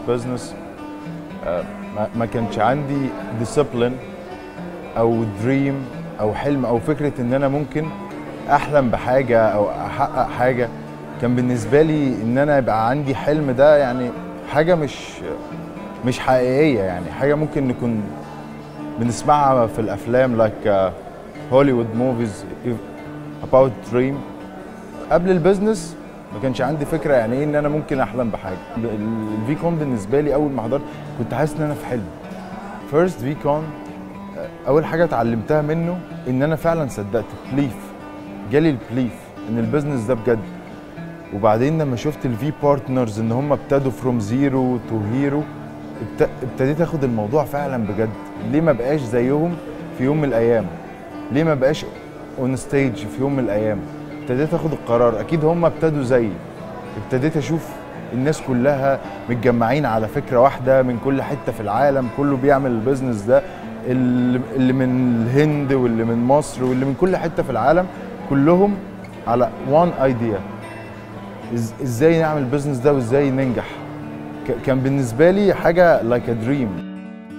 بزنس ما كانش عندي ديسيبلين او دريم او حلم او فكره ان انا ممكن احلم بحاجه او احقق حاجه كان بالنسبه لي ان انا يبقى عندي حلم ده يعني حاجه مش مش حقيقيه يعني حاجه ممكن نكون بنسمعها في الافلام لايك هوليوود موفيز about dream قبل البيزنس ما كانش عندي فكره يعني ايه ان انا ممكن احلم بحاجه الفي كون بالنسبه لي اول ما حضرت كنت حاسس ان انا في حلم فيرست في كون اول حاجه اتعلمتها منه ان انا فعلا صدقت بليف جالي البليف ان البيزنس ده بجد وبعدين لما شفت الفي بارتنرز ان هم ابتدوا فروم زيرو تو هيرو ابتديت اخد الموضوع فعلا بجد ليه ما بقاش زيهم في يوم من الايام ليه ما بقاش اون ستيج في يوم من الايام ابتديت اخد القرار اكيد هم ابتدوا زيي ابتديت اشوف الناس كلها متجمعين على فكره واحده من كل حته في العالم كله بيعمل البيزنس ده اللي من الهند واللي من مصر واللي من كل حته في العالم كلهم على وان ايديا ازاي نعمل البيزنس ده وازاي ننجح كان بالنسبه لي حاجه لايك ا دريم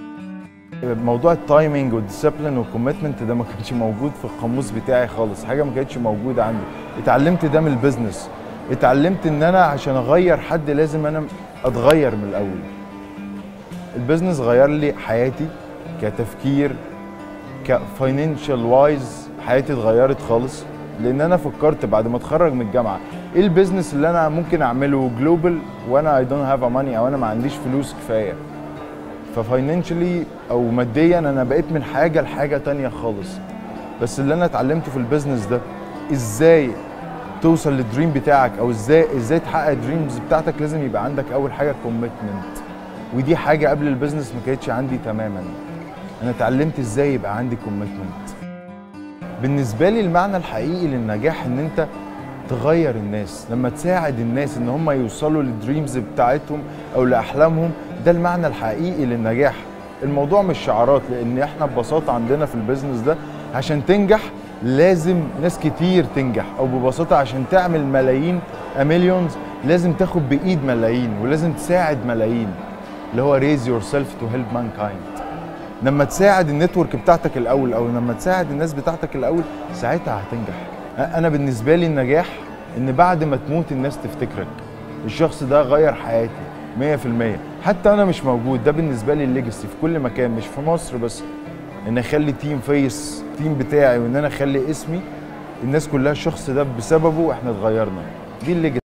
موضوع التايمنج والديسيبلين والكوميتمنت ده ما كانش موجود في القاموس بتاعي خالص حاجه ما كانتش موجوده عندي اتعلمت ده من البيزنس اتعلمت ان انا عشان اغير حد لازم انا اتغير من الاول البيزنس غير لي حياتي كتفكير كفاينانشال وايز حياتي اتغيرت خالص لان انا فكرت بعد ما اتخرج من الجامعه ايه البيزنس اللي انا ممكن اعمله جلوبال وانا اي دونت هاف ماني او انا ما عنديش فلوس كفايه ففاينانشلي او ماديا انا بقيت من حاجه لحاجه تانية خالص بس اللي انا اتعلمته في البيزنس ده ازاي توصل للدريم بتاعك او ازاي ازاي تحقق الدريمز بتاعتك لازم يبقى عندك اول حاجه كوميتمنت ودي حاجه قبل البيزنس ما كانتش عندي تماما انا اتعلمت ازاي يبقى عندي كوميتمنت بالنسبه لي المعنى الحقيقي للنجاح ان انت تغير الناس لما تساعد الناس ان هم يوصلوا للدريمز بتاعتهم او لاحلامهم ده المعنى الحقيقي للنجاح الموضوع مش شعارات لان احنا ببساطه عندنا في البيزنس ده عشان تنجح لازم ناس كتير تنجح او ببساطه عشان تعمل ملايين مليونز لازم تاخد بايد ملايين ولازم تساعد ملايين اللي هو raise yourself to help mankind لما تساعد النتورك بتاعتك الاول او لما تساعد الناس بتاعتك الاول ساعتها هتنجح انا بالنسبه لي النجاح ان بعد ما تموت الناس تفتكرك الشخص ده غير حياتي 100% حتى انا مش موجود ده بالنسبه لي الليجاسي في كل مكان مش في مصر بس ان اخلي تيم فيس تيم بتاعي وان انا اخلي اسمي الناس كلها الشخص ده بسببه احنا اتغيرنا دي الليجاسي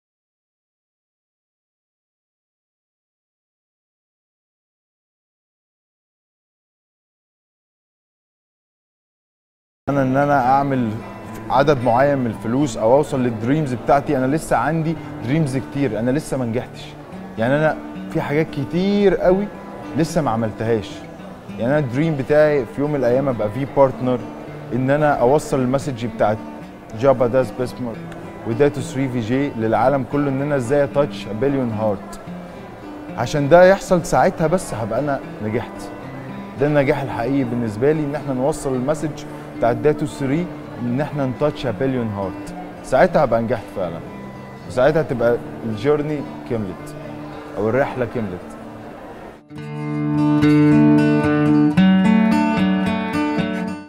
انا ان انا اعمل عدد معين من الفلوس او اوصل للدريمز بتاعتي انا لسه عندي دريمز كتير انا لسه ما نجحتش يعني انا في حاجات كتير قوي لسه ما عملتهاش يعني انا الدريم بتاعي في يوم من الايام ابقى في بارتنر ان انا اوصل المسج بتاعت جابا داز بيسمارك وداتو 3 في جي للعالم كله ان انا ازاي اتاتش بليون هارت عشان ده يحصل ساعتها بس هبقى انا نجحت ده النجاح الحقيقي بالنسبه لي ان احنا نوصل المسج بتاعت داتو 3 ان احنا نتاتش بليون هارت ساعتها هبقى نجحت فعلا وساعتها تبقى الجيرني كملت او الرحله كملت